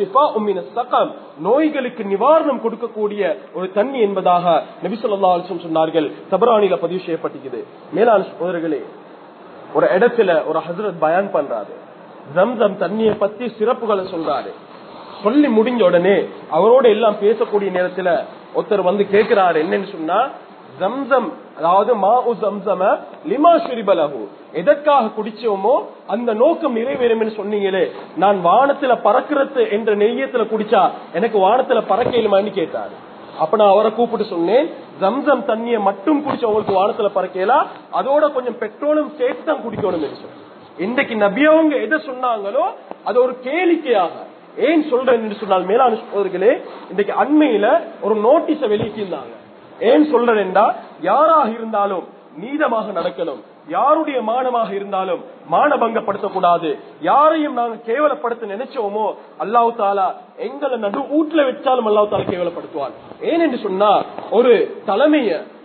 நோய்களுக்கு நிவாரணம் கொடுக்கக்கூடிய ஒரு தண்ணி என்பதாக நபி சொல்லா அலிஸ்லம் சொன்னார்கள் தபரானில பதிவு செய்யப்பட்டிருக்குது மேலான சோதர்களே ஒரு இடத்துல ஒரு ஹசரத் பயான் பண்றாரு ஜம்சம் தண்ணியை பத்தி சிறப்புகளை சொல்றாரு சொல்லி முடிஞ்ச உடனே அவரோட எல்லாம் பேசக்கூடிய நேரத்துல ஒருத்தர் வந்து கேட்கிறாரு என்னன்னு சொன்னா ஜம்சம் அதாவது மா உ ஜம்சம லிமா ஷுரிபலஹு எதற்காக குடிச்சோமோ அந்த நோக்கம் நிறைவேறும் சொன்னீங்களே நான் வானத்துல பறக்கிறது என்ற நெய்யத்துல குடிச்சா எனக்கு வானத்துல பறக்க இயலுமான்னு கேட்டாரு அப்ப நான் அவரை கூப்பிட்டு சொன்னேன் ஜம்சம் தண்ணிய மட்டும் குடிச்ச உங்களுக்கு வானத்துல பறக்கலாம் அதோட கொஞ்சம் பெட்ரோலும் சேர்த்து தான் குடிக்கணும் சொன்னேன் இன்றைக்கு நபியவங்க எதை சொன்னாங்களோ அது ஒரு கேளிக்கையாக ஏன் சொல்றேன் என்று சொன்னால் மேலான சோதர்களே இன்றைக்கு அண்மையில ஒரு நோட்டீஸ வெளியிட்டிருந்தாங்க ஏன் சொல்றேன் என்றா யாராக இருந்தாலும் நீதமாக நடக்கணும் யாருடைய மானமாக இருந்தாலும் மானபங்கப்படுத்தக்கூடாது யாரையும் நாங்க கேவலப்படுத்த நினைச்சோமோ அல்லாஹு தாலா எங்களை நடு வீட்டுல வச்சாலும் அல்லாஹு தாலா கேவலப்படுத்துவான் ஏன் என்று சொன்னா ஒரு தலைமைய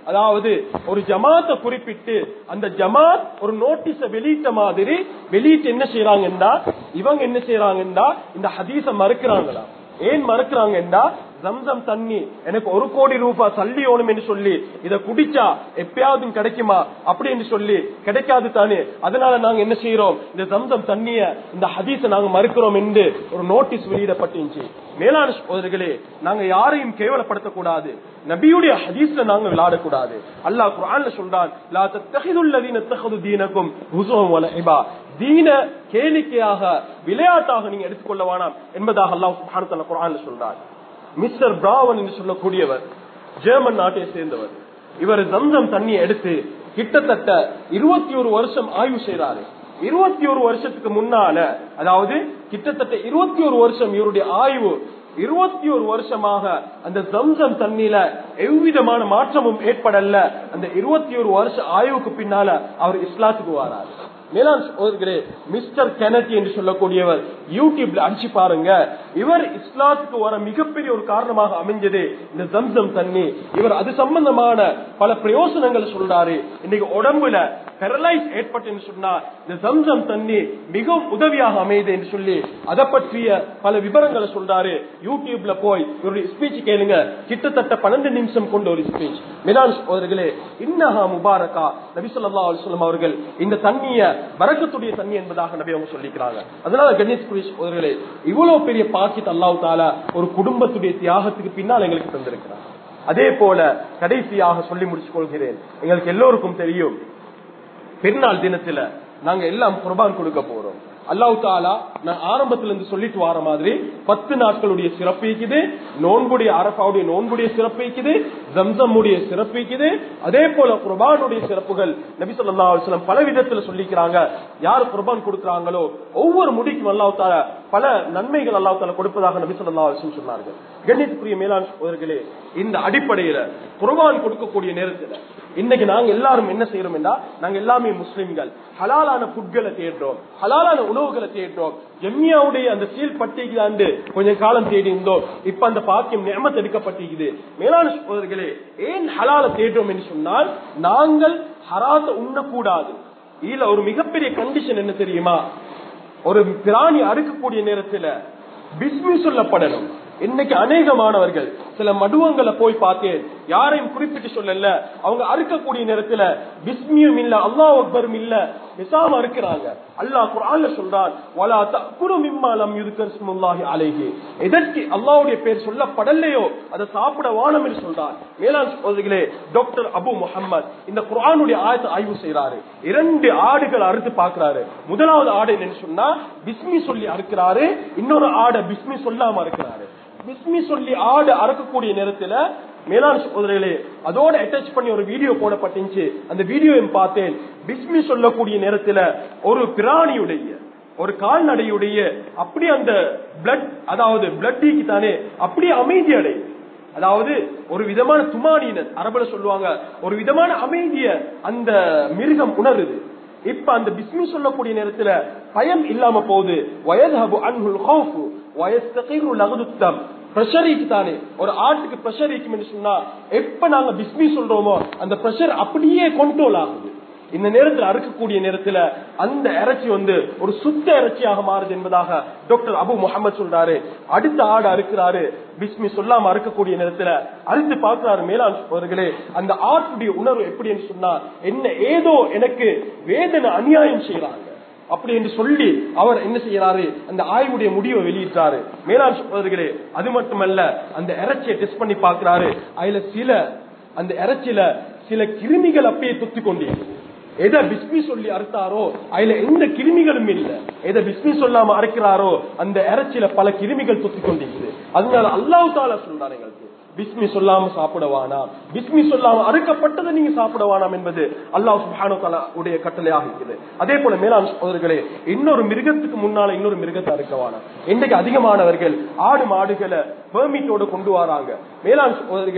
அதாவது ஒரு ஜமாத்தை குறிப்பிட்டு அந்த ஜமாத் ஒரு நோட்டீஸ வெளியிட்ட மாதிரி வெளியிட்டு என்ன செய்யறாங்கன்னா இவங்க என்ன செய்யறாங்கன்னா இந்த ஹதீஸ மறுக்கிறாங்களா ஏன் மறுக்கிறாங்கன்னா ஜம்சம் தண்ணி எனக்கு ஒரு கோடி ரூபாய் சல்லி ஓணும் என்று சொல்லி இத குடிச்சா எப்பயாவது கிடைக்குமா அப்படின்னு சொல்லி கிடைக்காது தானே அதனால நாங்க என்ன செய்யறோம் இந்த ஜம்சம் தண்ணிய இந்த ஹதீஸ நாங்க மறுக்கிறோம் என்று ஒரு நோட்டீஸ் வெளியிடப்பட்டுச்சு மேலான சகோதரர்களே நாங்க யாரையும் கேவலப்படுத்தக்கூடாது நபியுடைய ஹதீஸ்ல நாங்க விளையாடக்கூடாது அல்லாஹ் குர்ஆன்ல சொல்றான் லா தத்தஹிதுல் லதீன தஹது தீனக்கும் ஹுசுவம் வ லஇபா தீன கேளிக்கையாக விளையாட்டாக நீங்க எடுத்துக்கொள்ள வேணாம் என்பதாக அல்லாஹ் சுப்ஹானஹு வ தஆலா குர்ஆன்ல சொல்றான் மிஸ்டர் பிராவன் என்று சொல்லக்கூடியவர் ஜெர்மன் நாட்டை சேர்ந்தவர் இவர் ஜம்சம் தண்ணியை எடுத்து கிட்டத்தட்ட இருபத்தி ஒரு வருஷம் ஆய்வு செய்யறாரு இருபத்தி ஒரு வருஷத்துக்கு முன்னால அதாவது கிட்டத்தட்ட இருபத்தி ஒரு வருஷம் இவருடைய ஆய்வு இருபத்தி ஒரு வருஷமாக அந்த ஜம்சம் தண்ணியில எவ்விதமான மாற்றமும் ஏற்படல அந்த இருபத்தி ஒரு வருஷ ஆய்வுக்கு பின்னால அவர் இஸ்லாத்துக்கு வராரு மேலாண் சகோதரர்களே மிஸ்டர் கெனடி என்று சொல்லக்கூடியவர் யூடியூப்ல அடிச்சு பாருங்க இவர் இஸ்லாத்துக்கு வர மிகப்பெரிய ஒரு காரணமாக அமைஞ்சது இந்த ஜம்சம் தண்ணி இவர் அது சம்பந்தமான பல பிரயோசனங்கள் சொல்றாரு இன்னைக்கு உடம்புல பெரலைஸ் ஏற்பட்டு சொன்னா இந்த ஜம்சம் தண்ணி மிகவும் உதவியாக அமையுது என்று சொல்லி அதை பற்றிய பல விவரங்களை சொல்றாரு யூடியூப்ல போய் இவருடைய ஸ்பீச் கேளுங்க கிட்டத்தட்ட பன்னெண்டு நிமிஷம் கொண்ட ஒரு ஸ்பீச் மேலாண் சகோதரர்களே இன்னஹா முபாரகா நபி ஸல்லல்லாஹு அலைஹி வஸல்லம் அவர்கள் இந்த தண்ணிய பரக்கத்துடைய தண்ணி என்பதாக நபி அவங்க சொல்லிக்கிறாங்க அதனால கணேஷ் குரேஷ் அவர்களே இவ்வளவு பெரிய பாக்கித் அல்லாஹ் தாலா ஒரு குடும்பத்துடைய தியாகத்துக்கு பின்னால் எங்களுக்கு தந்திருக்கிறார் அதே போல கடைசியாக சொல்லி முடிச்சுக் கொள்கிறேன் எங்களுக்கு எல்லோருக்கும் தெரியும் பெருநாள் தினத்துல நாங்க எல்லாம் குர்பான் கொடுக்க போறோம் அல்லாஹ் தாலா நான் ஆரம்பத்துல இருந்து சொல்லிட்டு வர மாதிரி பத்து நாட்களுடைய சிறப்பு இருக்குது நோன்புடைய அரபாவுடைய நோன்புடைய சிறப்பு இருக்குது ஜம்சம்முடைய சிறப்பு இருக்குது அதே போல குர்பானுடைய சிறப்புகள் நபி சொல்லா அலுவலம் பல விதத்துல சொல்லிக்கிறாங்க யார் குர்பான் கொடுக்கறாங்களோ ஒவ்வொரு முடிக்கும் அல்லாஹ் தாலா பல நன்மைகள் அல்லாஹ் தாலா கொடுப்பதாக நபி சொல்லா அலுவலம் சொன்னார்கள் கண்ணியத்துக்குரிய மேலாண் சகோதரர்களே இந்த அடிப்படையில குர்பான் கொடுக்கக்கூடிய நேரத்துல இன்னைக்கு நாங்க எல்லாரும் என்ன செய்யறோம் என்றா நாங்க எல்லாமே முஸ்லிம்கள் ஹலாலான புட்களை தேடுறோம் ஹலாலான உணவுகளை தேடுறோம் ஜெம்மியாவுடைய அந்த சீல் பட்டிக்கு ஆண்டு கொஞ்சம் காலம் தேடி இருந்தோம் இப்ப அந்த பாக்கியம் நியமத் எடுக்கப்பட்டிருக்குது மேலான சகோதரர்களே ஏன் ஹலால தேடுறோம் என்று சொன்னால் நாங்கள் ஹராத்த உண்ணக்கூடாது இதுல ஒரு மிகப்பெரிய கண்டிஷன் என்ன தெரியுமா ஒரு பிராணி அறுக்கக்கூடிய நேரத்துல பிஸ்மி சொல்லப்படணும் இன்னைக்கு அநேகமானவர்கள் சில மடுவங்களை போய் பார்த்தேன் யாரையும் குறிப்பிட்டு சொல்லல அவங்க அறுக்கக்கூடிய நேரத்துல பிஸ்மியும் இல்ல அல்லாஹ் அக்பரும் இல்ல நிசாம அறுக்கிறாங்க அல்லாஹ் குர்ஆன்ல சொல்றான் வலா தக்குரு மிம்மா லம் யுذكر اسم الله عليه எதற்கு அல்லாஹ்வுடைய பேர் சொல்லப்படலையோ அதை சாப்பிட வானம் என்று சொல்றான் மேலாண் சகோதரிகளே டாக்டர் அபு முஹம்மத் இந்த குர்ஆனுடைய ஆயத்தை ஆய்வு செய்யறாரு இரண்டு ஆடுகள் அறுத்து பார்க்கிறாரு முதலாவது ஆடு என்னன்னு சொன்னா பிஸ்மி சொல்லி அறுக்கிறாரு இன்னொரு ஆடை பிஸ்மி சொல்லாம அறுக்கிறாரு பிஸ்மி சொல்லி ஆடு அறுக்கக்கூடிய நேரத்துல மேலாண் சகோதரிகளே அதோட அட்டாச் பண்ணி ஒரு வீடியோ போடப்பட்டுச்சு அந்த வீடியோவையும் பார்த்தேன் பிஸ்மி சொல்லக்கூடிய நேரத்துல ஒரு பிராணியுடைய ஒரு கால்நடையுடைய அப்படி அந்த பிளட் அதாவது பிளட்டிக்கு தானே அப்படியே அமைதி அடையுது அதாவது ஒரு விதமான துமானினர் அரபுல சொல்லுவாங்க ஒரு விதமான அமைதிய அந்த மிருகம் உணருது இப்ப அந்த பிஸ்மி சொல்லக்கூடிய நேரத்துல பயம் இல்லாம போகுது வயது அன்ஹுல் ஹவுஃபு வயஸ்தகிரு லகுதுத்தம் பிரஷரிக்கு தானே ஒரு ஆட்டுக்கு பிரஷர் இருக்குன்னு சொன்னா எப்ப நாங்க பிஸ்மி சொல்றோமோ அந்த பிரஷர் அப்படியே கண்ட்ரோல் ஆகுது இந்த நேரத்தில் அறுக்கக்கூடிய நேரத்துல அந்த இறைச்சி வந்து ஒரு சுத்த இறைச்சியாக மாறுது என்பதாக டாக்டர் அபு முகமது சொல்றாரு அடுத்த ஆடு அறுக்கிறாரு பிஸ்மி சொல்லாம அறுக்கக்கூடிய நேரத்துல அறுத்து பார்க்கிறாரு மேலாண் அவர்களே அந்த ஆட்டுடைய உணர்வு எப்படி என்று சொன்னா என்ன ஏதோ எனக்கு வேதனை அநியாயம் செய்யறாங்க அப்படி என்று சொல்லி அவர் என்ன செய்யறாரு அந்த ஆய்வுடைய முடிவை வெளியிட்டாரு மேலாண் சகோதரர்களே அது மட்டுமல்ல அந்த இறைச்சியை டெஸ்ட் பண்ணி பார்க்கிறாரு அதுல சில அந்த இறைச்சியில சில கிருமிகள் அப்படியே துத்தி கொண்டிருக்கு எதை பிஸ்மி சொல்லி அறுத்தாரோ அதுல எந்த கிருமிகளும் இல்ல எதை பிஸ்மி சொல்லாம அறுக்கிறாரோ அந்த இறைச்சியில பல கிருமிகள் துத்தி கொண்டிருக்குது அதனால அல்லாஹ் தாலா சொல்றாரு எங்களுக்கு பிஸ்மி சொல்லாம சாப்பிடவானாம் பிஸ்மி சொல்லாம அறுக்கப்பட்டதை நீங்க சாப்பிடவானாம் என்பது அல்லாஹ் சுபானு தலா உடைய கட்டளையாக இருக்குது அதே போல மேலாண் சகோதரர்களே இன்னொரு மிருகத்துக்கு முன்னால இன்னொரு மிருகத்தை அறுக்கவானாம் இன்றைக்கு அதிகமானவர்கள் ஆடு மாடுகளை பெர்மிட்டோட கொண்டு வராங்க மேலாண் சகோதரர்களே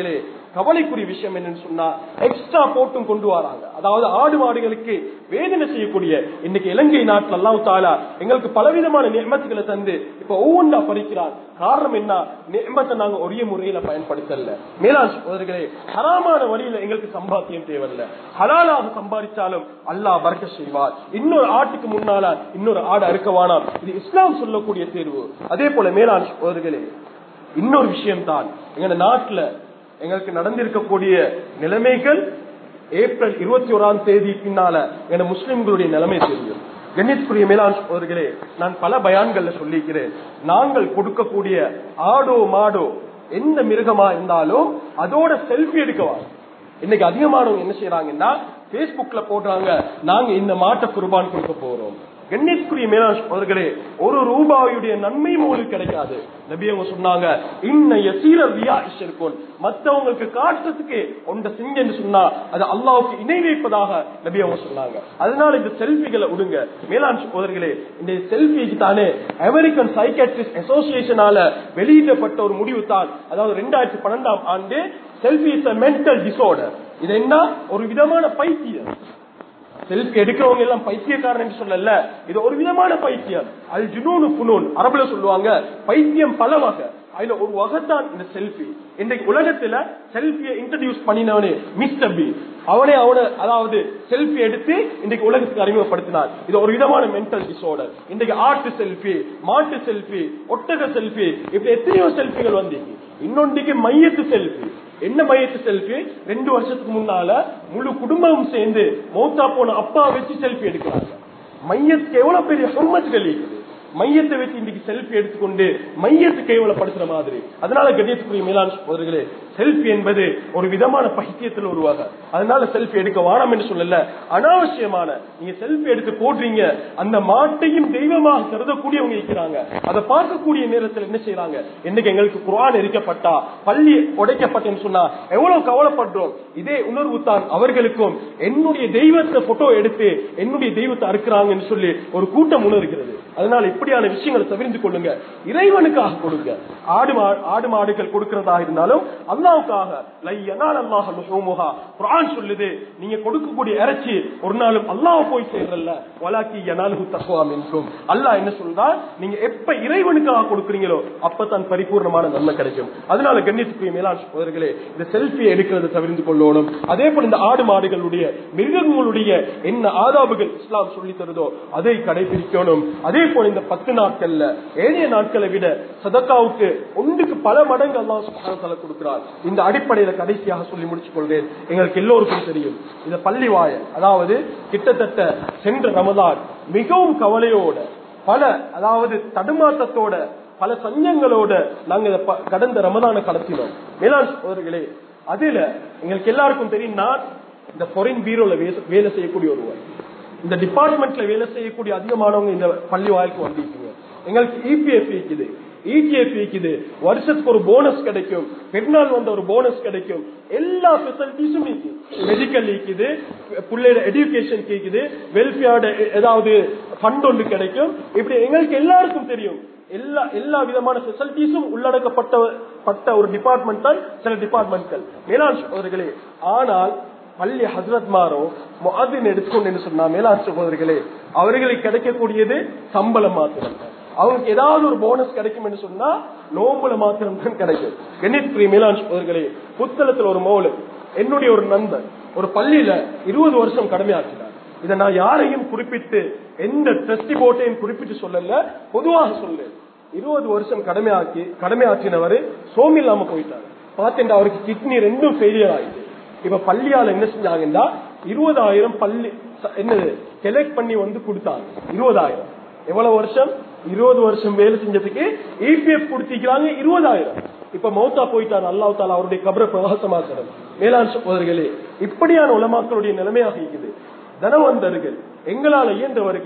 கவலைக்குரிய விஷயம் என்னன்னு சொன்னா எக்ஸ்ட்ரா போட்டும் கொண்டு வராங்க அதாவது ஆடு மாடுகளுக்கு வேதனை செய்யக்கூடிய இன்னைக்கு இலங்கை நாட்டில் அல்லாஹ் தாலா எங்களுக்கு பலவிதமான நியமத்துகளை தந்து இப்ப ஒவ்வொன்றா பறிக்கிறார் காரணம் என்ன நியமத்தை நாங்க ஒரே முறையில பயன்படுத்தல மேலாண் சகோதரர்களே ஹராமான வழியில எங்களுக்கு சம்பாத்தியம் தேவையில்ல ஹலாலாக சம்பாதிச்சாலும் அல்லாஹ் பறக்க செய்வார் இன்னொரு ஆட்டுக்கு முன்னால இன்னொரு ஆடு அறுக்க வேணாம் இது இஸ்லாம் சொல்லக்கூடிய தேர்வு அதே போல மேலாண் சகோதரர்களே இன்னொரு விஷயம் தான் எங்க நாட்டுல எங்களுக்கு நடந்திருக்கக்கூடிய நிலைமைகள் ஏப்ரல் இருபத்தி ஓராம் தேதி பின்னால எங்க முஸ்லிம்களுடைய நிலைமை தெரியும் கண்ணியத்துக்குரிய மேலாண் சகோதரர்களே நான் பல பயான்கள்ல சொல்லிக்கிறேன் நாங்கள் கொடுக்கக்கூடிய ஆடோ மாடோ எந்த மிருகமா இருந்தாலும் அதோட செல்ஃபி எடுக்கவா இன்னைக்கு அதிகமானவங்க என்ன செய்யறாங்கன்னா பேஸ்புக்ல போடுறாங்க நாங்க இந்த மாட்டை குர்பான் கொடுக்க போறோம் கண்ணியத்துக்குரிய மேலாண் அவர்களே ஒரு ரூபாயுடைய நன்மை உங்களுக்கு கிடைக்காது நபி அவங்க சொன்னாங்க இன்னைய சீரவியா இருக்கும் மத்தவங்களுக்கு காட்டுறதுக்கு ஒன்ற செஞ்சு சொன்னா அது அல்லாவுக்கு இணை வைப்பதாக நபி அவங்க சொன்னாங்க அதனால இந்த செல்ஃபிகளை விடுங்க மேலாண் சகோதரர்களே இந்த செல்ஃபிக்கு தானே அமெரிக்கன் சைக்காட்ரிஸ்ட் அசோசியேஷனால வெளியிடப்பட்ட ஒரு முடிவு தான் அதாவது ரெண்டாயிரத்தி பன்னெண்டாம் ஆண்டு செல்ஃபி இஸ் மென்டல் டிசார்டர் இது என்ன ஒரு விதமான பைத்தியம் செல்ஃபி எடுக்கிறவங்க எல்லாம் பைத்தியக்காரன் என்று சொல்லல இது ஒரு விதமான பைத்தியம் அல் ஜுனூனு புனூன் அரபுல சொல்லுவாங்க பைத்தியம் பல வகை அதுல ஒரு வகைத்தான் இந்த செல்ஃபி இன்றைக்கு உலகத்துல செல்ஃபியை இன்ட்ரடியூஸ் பண்ணினவனே மிஸ்டர் பி அவனே அவனை அதாவது செல்ஃபி எடுத்து இன்றைக்கு உலகத்துக்கு அறிமுகப்படுத்தினார் இது ஒரு விதமான மென்டல் டிசார்டர் இன்றைக்கு ஆட்டு செல்ஃபி மாட்டு செல்ஃபி ஒட்டக செல்ஃபி இப்படி எத்தனையோ செல்ஃபிகள் வந்தீங்க இன்னொன்றைக்கு மையத்து செல்ஃபி என்ன மையத்து செல்ஃபி ரெண்டு வருஷத்துக்கு முன்னால முழு குடும்பமும் சேர்ந்து மௌத்தா போன அப்பா வச்சு செல்ஃபி எடுக்கிறாங்க மையத்துக்கு எவ்வளவு பெரிய ஹும்மத்துகள் இருக்குது மையத்தை வச்சு இன்னைக்கு செல்ஃபி எடுத்துக்கொண்டு மையத்தை கேவலப்படுத்துற மாதிரி அதனால கணேசக்குரிய மேலாண் சகோதரர்களே செல்ஃபி என்பது ஒரு விதமான பைத்தியத்தில் உருவாக அதனால செல்ஃபி எடுக்க வேணாம் என்று சொல்லல அனாவசியமான நீங்க செல்ஃபி எடுத்து போடுறீங்க அந்த மாட்டையும் தெய்வமாக கருதக்கூடியவங்க இருக்கிறாங்க அதை பார்க்கக்கூடிய நேரத்தில் என்ன செய்யறாங்க இன்னைக்கு எங்களுக்கு குரான் எரிக்கப்பட்டா பள்ளி உடைக்கப்பட்டேன்னு சொன்னா எவ்வளவு கவலைப்படுறோம் இதே உணர்வு தான் அவர்களுக்கும் என்னுடைய தெய்வத்தை போட்டோ எடுத்து என்னுடைய தெய்வத்தை அறுக்கிறாங்கன்னு சொல்லி ஒரு கூட்டம் உணர்கிறது அதனால இப்படியான விஷயங்களை தவிர்த்து கொள்ளுங்க இறைவனுக்காக கொடுங்க ஆடு மா- ஆடு மாடுகள் கொடுக்கிறதா இருந்தாலும் அல்லாவுக்காக லையனால் அல்லாஹ் லுஹூமுஹா குர்ஆன் சொல்லுது நீங்க கொடுக்கக்கூடிய இறைச்சி ஒரு நாளும் அல்லாஹ் போய் சேர்றல்ல வலாக்கி யனாலுஹு தக்வா மின்கும் அல்லாஹ் என்ன சொல்றா நீங்க எப்ப இறைவனுக்காக கொடுக்குறீங்களோ அப்பதான் பரிபூர்ணமான நன்மை கிடைக்கும் அதனால கண்ணியத்துக்குரிய மேலாண் சகோதரர்களே இந்த செல்ஃபி எடுக்கிறத தவிர்த்து கொள்ளணும் அதே போல இந்த ஆடு மாடுகளுடைய மிருகங்களுடைய என்ன ஆதாபுகள் இஸ்லாம் சொல்லி தருதோ அதை கடைபிடிக்கணும் அதே போல இந்த பத்து நாட்கள்ல ஏனைய நாட்களை விட சதக்காவுக்கு ஒன்றுக்கு பல மடங்கு அல்லாஹ் சுப்ஹானஹு வ தஆலா கொடுக்கிறார் இந்த அடிப்படையில கடைசியாக சொல்லி முடிச்சுக் கொள்வேன் எங்களுக்கு எல்லோருக்கும் தெரியும் இந்த பள்ளி வாய அதாவது கிட்டத்தட்ட சென்ற ரமதான் மிகவும் கவலையோட பல அதாவது தடுமாற்றத்தோட பல சஞ்சங்களோட நாங்க இத ப- கடந்த ரமதான கடத்தினோம் மேலாண் சகோதரர்களே அதுல எங்களுக்கு எல்லாருக்கும் தெரியும் நான் இந்த பொரின் பீரோல வேச- வேலை செய்யக்கூடிய ஒருவர் இந்த டிபார்ட்மெண்ட்ல வேலை செய்யக்கூடிய அதிகமானவங்க இந்த பள்ளி வாய்க்கு வந்திருக்கீங்க எங்களுக்கு இபிஎஃப் இருக்குது இடிஎஃப் இருக்குது வருஷத்துக்கு ஒரு போனஸ் கிடைக்கும் பெருநாள் வந்த ஒரு போனஸ் கிடைக்கும் எல்லா ஃபெசிலிட்டிஸும் இருக்குது மெடிக்கல் இருக்குது பிள்ளையோட எஜுகேஷன் இருக்குது வெல்ஃபேர்ட ஏதாவது ஃபண்ட் ஒன்று கிடைக்கும் இப்படி எங்களுக்கு எல்லாருக்கும் தெரியும் எல்லா எல்லா விதமான ஃபெசிலிட்டிஸும் உள்ளடக்கப்பட்ட பட்ட ஒரு டிபார்ட்மெண்ட் தான் சில டிபார்ட்மெண்ட்கள் மேலாண் சகோதரர்களே ஆனால் பள்ளி ஹசரத் மாரோ முஅத்தின் எடுத்துக்கொண்டு சொன்னா மேலாண் சகோதரர்களே அவர்களுக்கு கிடைக்கக்கூடியது சம்பளம் மாத்திரம் அவங்களுக்கு ஏதாவது ஒரு போனஸ் கிடைக்கும் என்று சொன்னா நோம்புல மாத்திரம் தான் கிடைக்கும் கண்ணியத்துக்குரிய மேலாண் சகோதரர்களே புத்தளத்தில் ஒரு மோலு என்னுடைய ஒரு நண்பர் ஒரு பள்ளியில இருபது வருஷம் கடமையாற்றினார் இதை நான் யாரையும் குறிப்பிட்டு எந்த டெஸ்டி போட்டையும் குறிப்பிட்டு சொல்லல பொதுவாக சொல்லு இருபது வருஷம் கடமையாக்கி கடமையாற்றினவர் சோம் இல்லாம போயிட்டாரு பார்த்தேன் அவருக்கு கிட்னி ரெண்டும் ஃபெயிலியர் ஆயிடுச்சு இப்ப பள்ளியால என்ன செஞ்சாங்கன்னா இருபதாயிரம் பள்ளி ச- என்னது செலக்ட் பண்ணி வந்து கொடுத்தாங்க இருபதாயிரம் எவ்வளவு வருஷம் இருபது வருஷம் வேலை செஞ்சதுக்கு இபிஎஃப் கொடுத்திருக்கிறாங்க இருபதாயிரம் இப்ப மௌத்தா போயிட்டார் அல்லாஹ் தாலா அவருடைய கபர பிரகாசமாக்கிறது மேலாண் சகோதரர்களே இப்படியான உலமாக்களுடைய நிலைமையாக இருக்குது தனவந்தர்கள் எங்களால் இயன்றவர்கள்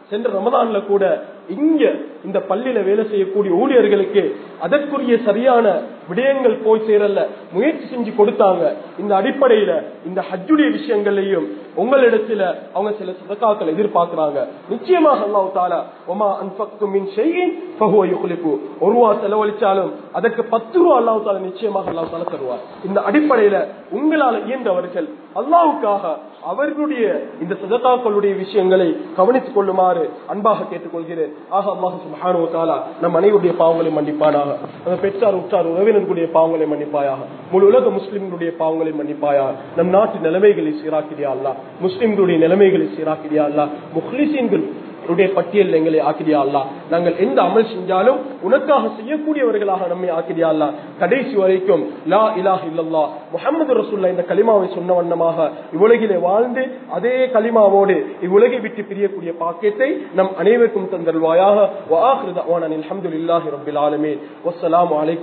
சென்ற ரமதான்ல கூட இங்க இந்த பள்ளியில வேலை செய்யக்கூடிய ஊழியர்களுக்கு அதற்குரிய சரியான விடயங்கள் போய் சேரல முயற்சி செஞ்சு கொடுத்தாங்க இந்த அடிப்படையில இந்த ஹஜ்ஜுடைய விஷயங்களையும் உங்களிடத்துல அவங்க சில சதக்காக்கள் எதிர்பார்க்கிறாங்க நிச்சயமாக அல்லாஹ் தாலா ஒமா அன்பக்கும் மின் ஷைஇன் ஃபஹுவ யுக்லிஃபு ஒரு ரூபா செலவழிச்சாலும் அதற்கு பத்து ரூபா அல்லாஹ் தாலா நிச்சயமாக அல்லாஹ் தாலா தருவார் இந்த அடிப்படையில உங்களால் இயன்றவர்கள் அல்லாஹ்வுக்காக அவர்களுடைய இந்த சதக்காக்களுடைய விஷயங்களை கவனித்துக் கொள்ளுமாறு அன்பாக கேட்டுக்கொள்கிறேன் ஆக அல்லாஹ் சுப்ஹானஹு வ தஆலா நம் அனைவருடைய பாவங்களை மன்னிப்பானாக நம்ம பெற்றார் உற்றார் உறவினர்களுடைய பாவங்களை மன்னிப்பாயாக முழு உலக முஸ்லிம்களுடைய பாவங்களை மன்னிப்பாயாக நம் நாட்டு நிலைமைகளை சீராக்கிறியா அல்லா முஸ்லிம்களுடைய நிலைமைகளை சீராக்கிறியா அல்லா முஹ்லிசீன்கள் உடைய பட்டியல் எங்களை ஆக்கிடியா அல்லா நாங்கள் எந்த அமல் செஞ்சாலும் உனக்காக செய்யக்கூடியவர்களாக நம்மை ஆக்கிடியா அல்லா கடைசி வரைக்கும் லா இலாஹ இல்லல்லா முஹம்மது ரசூல்லா இந்த கலிமாவை சொன்ன வண்ணமாக இவ்வுலகிலே வாழ்ந்து அதே கலிமாவோடு இவ்வுலகை விட்டு பிரியக்கூடிய பாக்கியத்தை நம் அனைவருக்கும் தந்தல்வாயாக வஆஹிரு தஅவானா அல்ஹம்துலில்லாஹி ரப்பில் ஆலமீன் வஸ்ஸலாமு அலைக்கும்